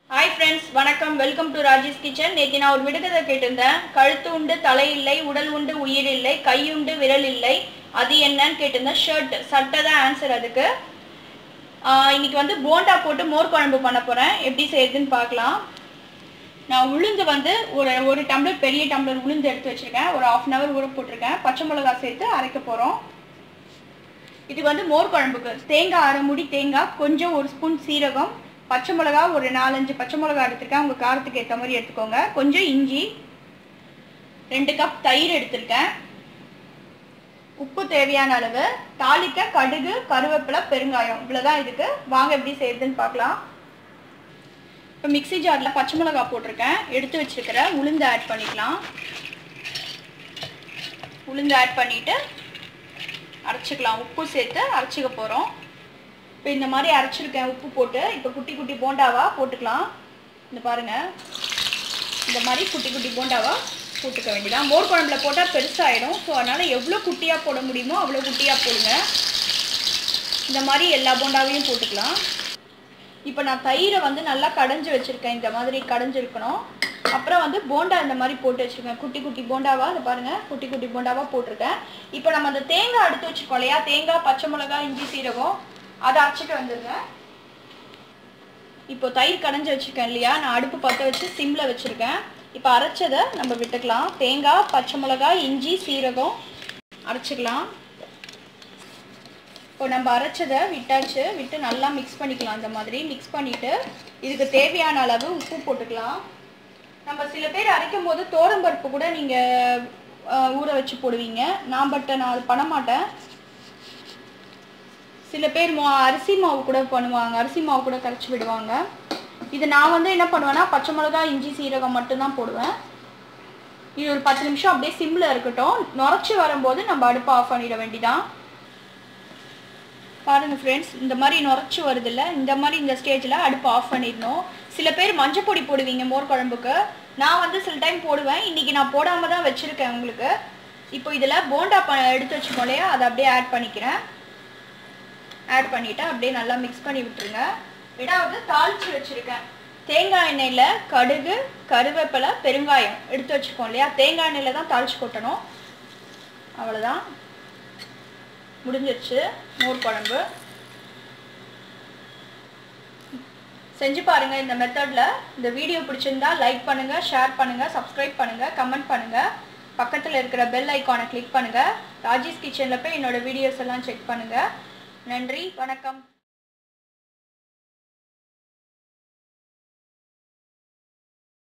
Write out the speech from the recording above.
hi friends வணக்கம் welcome to Rajesh kitchen நேற்று நான் ஒரு விடுகதை கேட்டிருந்தேன் கழுத்து உண்டு தலை இல்லை உடல் உண்டு உயிர் இல்லை கை உண்டு விரல் இல்லை அது என்னன்னு கேட்டிருந்தேன் ஷர்ட் சட்டை தான் ஆன்சர் அதுக்கு ஆஹ் இன்னைக்கு வந்து போண்டா போட்டு மோர் குழம்பு பண்ண போகிறேன் எப்படி செய்யுதுன்னு பார்க்கலாம் நான் உளுந்து வந்து ஒரு ஒரு டம்ளர் பெரிய டம்ளர் உளுந்து எடுத்து வச்சிருக்கேன் ஒரு ஆஃப் அன் ஹவர் ஊற போட்டிருக்கேன் பச்சை மிளகாய் சேர்த்து அரைக்க போகிறோம் இது வந்து மோர் குழம்புக்கு தேங்காய் அரை மூடி தேங்காய் கொஞ்சம் ஒரு ஸ்பூன் சீரகம் பச்சை மிளகா ஒரு நாலஞ்சு பச்சை மிளகா எடுத்திருக்கேன் உங்கள் காரத்துக்கு ஏற்ற மாதிரி எடுத்துக்கோங்க கொஞ்சம் இஞ்சி ரெண்டு கப் தயிர் எடுத்திருக்கேன் உப்பு தேவையான அளவு தாளிக்க கடுகு கருவேப்பிலை பெருங்காயம் இவ்வளோதான் இதுக்கு வாங்க எப்படி செய்யுதுன்னு பார்க்கலாம் இப்போ மிக்ஸி ஜாரில் பச்சை மிளகா போட்டிருக்கேன் எடுத்து வச்சிருக்கிற உளுந்து ஆட் பண்ணிக்கலாம் உளுந்து ஆட் பண்ணிவிட்டு அரைச்சிக்கலாம் உப்பு சேர்த்து அரைச்சிக்க போகிறோம் இப்போ இந்த மாதிரி அரைச்சிருக்கேன் உப்பு போட்டு இப்போ குட்டி குட்டி போண்டாவா போட்டுக்கலாம் இந்த பாருங்க இந்த மாதிரி குட்டி குட்டி போண்டாவா போட்டுக்க வேண்டியதான் மோர் குழம்புல போட்டால் பெருசாகிடும் ஸோ அதனால் எவ்வளோ குட்டியாக போட முடியுமோ அவ்வளோ குட்டியாக போடுங்க இந்த மாதிரி எல்லா போண்டாவையும் போட்டுக்கலாம் இப்போ நான் தயிரை வந்து நல்லா கடைஞ்சி வச்சுருக்கேன் இந்த மாதிரி கடைஞ்சிருக்கணும் அப்புறம் வந்து போண்டா இந்த மாதிரி போட்டு வச்சுருக்கேன் குட்டி குட்டி போண்டாவா அதை பாருங்கள் குட்டி குட்டி போண்டாவா போட்டிருக்கேன் இப்போ நம்ம அந்த தேங்காய் எடுத்து வச்சுருக்கோம் இல்லையா தேங்காய் பச்சை மிளகாய் இஞ்சி சீரகம் அதை அரைச்சிட்டு வந்துருங்க இப்போ தயிர் கடைஞ்சி வச்சுருக்கேன் இல்லையா நான் அடுப்பு பற்ற வச்சு சிம்மில் வச்சுருக்கேன் இப்போ அரைச்சதை நம்ம விட்டுக்கலாம் தேங்காய் பச்சை மிளகாய் இஞ்சி சீரகம் அரைச்சிக்கலாம் இப்போ நம்ம அரைச்சதை விட்டாச்சு விட்டு நல்லா மிக்ஸ் பண்ணிக்கலாம் அந்த மாதிரி மிக்ஸ் பண்ணிவிட்டு இதுக்கு தேவையான அளவு உப்பு போட்டுக்கலாம் நம்ம சில பேர் அரைக்கும் போது தோரம்பருப்பு கூட நீங்கள் ஊற வச்சு போடுவீங்க நான் பட் நான் அது பண்ண மாட்டேன் சில பேர் மா அரிசி மாவு கூட பண்ணுவாங்க அரிசி மாவு கூட கரைச்சி விடுவாங்க இது நான் வந்து என்ன பண்ணுவேன்னா பச்சை மிளகா இஞ்சி சீரகம் மட்டும்தான் போடுவேன் இது ஒரு பத்து நிமிஷம் அப்படியே சிம்மில் இருக்கட்டும் நுரைச்சி வரும்போது நம்ம அடுப்பை ஆஃப் பண்ணிட வேண்டிதான் பாருங்க ஃப்ரெண்ட்ஸ் இந்த மாதிரி நுரைச்சி வருதுல்ல இந்த மாதிரி இந்த ஸ்டேஜில் அடுப்பு ஆஃப் பண்ணிடணும் சில பேர் மஞ்சள் பொடி போடுவீங்க மோர் குழம்புக்கு நான் வந்து சில டைம் போடுவேன் இன்றைக்கி நான் போடாமல் தான் வச்சுருக்கேன் உங்களுக்கு இப்போ இதில் போண்டா ப எடுத்து வச்சுக்கோம் இல்லையா அதை அப்படியே ஆட் பண்ணிக்கிறேன் ஆட் பண்ணிவிட்டு அப்படியே நல்லா மிக்ஸ் பண்ணி விட்டுருங்க ரெண்டாவது தாளித்து வச்சுருக்கேன் தேங்காய் எண்ணெயில் கடுகு கருவேப்பிலை பெருங்காயம் எடுத்து வச்சுக்கோம் இல்லையா தேங்காய் எண்ணெயில் தான் தாளித்து கொட்டணும் அவ்வளோதான் முடிஞ்சிருச்சு மோர் குழம்பு செஞ்சு பாருங்க இந்த மெத்தடில் இந்த வீடியோ பிடிச்சிருந்தா லைக் பண்ணுங்க ஷேர் பண்ணுங்க சப்ஸ்கிரைப் பண்ணுங்க கமெண்ட் பண்ணுங்க பக்கத்தில் இருக்கிற பெல் ஐக்கானை கிளிக் பண்ணுங்க ராஜேஷ் கிச்சனில் போய் என்னோட வீடியோஸ் எல்லாம் செக் பண்ணுங்க நன்றி வணக்கம்